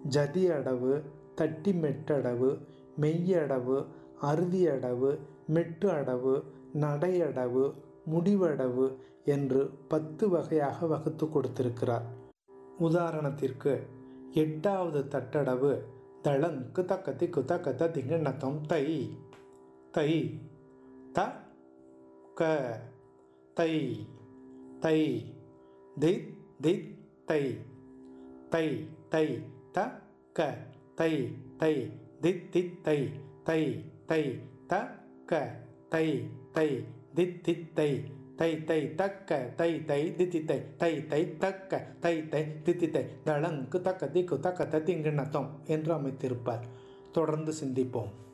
ஜதியடவு தட்டி மெட்டடவு மெய்யடவு அறுதியடவு மெட்டு அடவு நடையடவு முடிவடவு என்று பத்து வகையாக வகுத்து கொடுத்திருக்கிறார் உதாரணத்திற்கு எட்டாவது தட்டடவு தளங்கு தக்கத்தி குத்தக்கத்த திங்கண்ணத்தம் தை தை த க தை தை தித் தித் தை தை தை த க தை தை தித் தித் தை தை தை த க தை தை தித் தித் தை தை தை தக்க தை தை தித்தி தை தை தை தக்க தை தை தித்தி தை தளங்கு தக்க திக்கு தக்க திங்குண்ணத்தம் என்று அமைத்திருப்பார் தொடர்ந்து சிந்திப்போம்